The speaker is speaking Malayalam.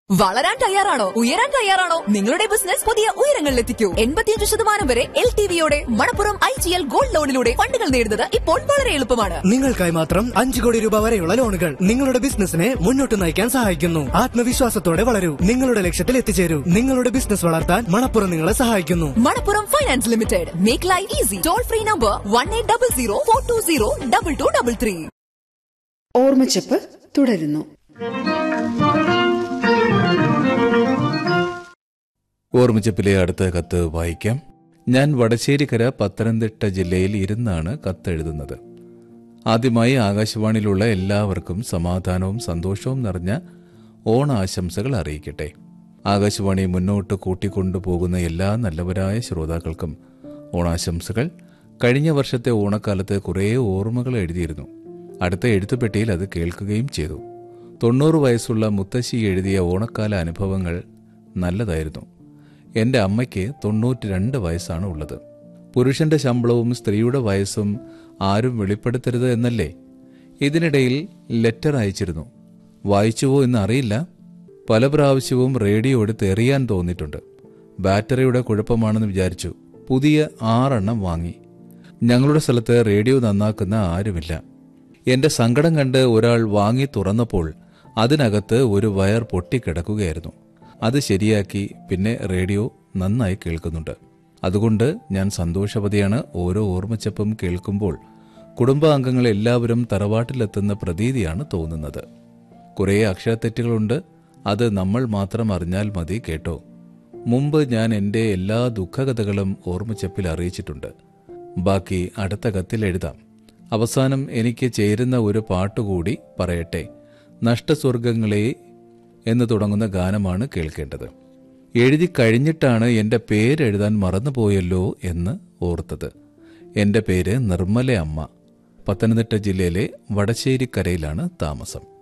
വളരാൻ തയ്യാറാണോ ഉയരാൻ തയ്യാറാണോ നിങ്ങളുടെ ബിസിനസ് പുതിയ ഉയരങ്ങളിലെത്തിക്കൂ എൺപത്തിയഞ്ച് ശതമാനം വരെ എൽ ടി വിയോടെ Manappuram I G L gold ലോണിലൂടെ ഫണ്ടുകൾ നേടുന്നത് ഇപ്പോൾ വളരെ എളുപ്പമാണ് നിങ്ങൾക്കായി മാത്രം അഞ്ചു കോടി രൂപ വരെയുള്ള ലോണുകൾ നിങ്ങളുടെ ബിസിനസിനെ മുന്നോട്ട് നയിക്കാൻ സഹായിക്കുന്നു ആത്മവിശ്വാസത്തോടെ വളരൂ നിങ്ങളുടെ ലക്ഷ്യത്തിൽ എത്തിച്ചേരൂ നിങ്ങളുടെ ബിസിനസ് വളർത്താൻ മണപ്പുറം നിങ്ങളെ സഹായിക്കുന്നു Manappuram finance limited make life easy toll free number one eight double zero four two zero double two double three ഓർമ്മച്ചപ്പ് തുടരുന്നു ഓർമ്മിച്ചപ്പിലെ അടുത്ത കത്ത് വായിക്കാം ഞാൻ വടശ്ശേരിക്കര പത്തനംതിട്ട ജില്ലയിൽ ഇരുന്നാണ് കത്തെഴുതുന്നത് ആദ്യമായി ആകാശവാണിയിലുള്ള എല്ലാവർക്കും സമാധാനവും സന്തോഷവും നിറഞ്ഞ ഓണാശംസകൾ അറിയിക്കട്ടെ ആകാശവാണി മുന്നോട്ട് കൂട്ടിക്കൊണ്ടുപോകുന്ന എല്ലാ നല്ലവരായ ശ്രോതാക്കൾക്കും ഓണാശംസകൾ കഴിഞ്ഞ വർഷത്തെ ഓണക്കാലത്ത് കുറേ ഓർമ്മകൾ എഴുതിയിരുന്നു അടുത്ത എഴുത്തുപെട്ടിയിൽ അത് കേൾക്കുകയും ചെയ്തു തൊണ്ണൂറ് വയസ്സുള്ള മുത്തശ്ശി എഴുതിയ ഓണക്കാല അനുഭവങ്ങൾ നല്ലതായിരുന്നു എൻ്റെ അമ്മയ്ക്ക് തൊണ്ണൂറ്റി രണ്ട് വയസ്സാണ് ഉള്ളത് പുരുഷന്റെ ശമ്പളവും സ്ത്രീയുടെ വയസ്സും ആരും വെളിപ്പെടുത്തരുത് എന്നല്ലേ ഇതിനിടയിൽ ലെറ്റർ അയച്ചിരുന്നു വായിച്ചുവോ എന്ന് അറിയില്ല പല പ്രാവശ്യവും റേഡിയോ എടുത്ത് എറിയാൻ തോന്നിയിട്ടുണ്ട് ബാറ്ററിയുടെ കുഴപ്പമാണെന്ന് വിചാരിച്ചു പുതിയ ആറെണ്ണം വാങ്ങി ഞങ്ങളുടെ സ്ഥലത്ത് റേഡിയോ നന്നാക്കുന്ന ആരുമില്ല എന്റെ സങ്കടം കണ്ട് ഒരാൾ വാങ്ങി തുറന്നപ്പോൾ അതിനകത്ത് ഒരു വയർ പൊട്ടിക്കിടക്കുകയായിരുന്നു അത് ശരിയാക്കി പിന്നെ റേഡിയോ നന്നായി കേൾക്കുന്നുണ്ട് അതുകൊണ്ട് ഞാൻ സന്തോഷവതിയാണ് ഓരോ ഓർമ്മച്ചപ്പും കേൾക്കുമ്പോൾ കുടുംബാംഗങ്ങൾ എല്ലാവരും തറവാട്ടിലെത്തുന്ന പ്രതീതിയാണ് തോന്നുന്നത് കുറേ അക്ഷരത്തെറ്റുകളുണ്ട് അത് നമ്മൾ മാത്രം അറിഞ്ഞാൽ മതി കേട്ടോ മുമ്പ് ഞാൻ എൻ്റെ എല്ലാ ദുഃഖകഥകളും ഓർമ്മച്ചപ്പിൽ അറിയിച്ചിട്ടുണ്ട് ബാക്കി അടുത്ത കത്തിൽ എഴുതാം അവസാനം എനിക്ക് ചേരുന്ന ഒരു പാട്ടുകൂടി പറയട്ടെ നഷ്ടസ്വർഗങ്ങളെ എന്ന് തുടങ്ങുന്ന ഗാനമാണ് കേൾക്കേണ്ടത് എഴുതി കഴിഞ്ഞിട്ടാണ് എൻ്റെ പേരെഴുതാൻ മറന്നുപോയല്ലോ എന്ന് ഓർത്തത് എൻ്റെ പേര് നിർമ്മല അമ്മ പത്തനംതിട്ട ജില്ലയിലെ വടശ്ശേരിക്കരയിലാണ് താമസം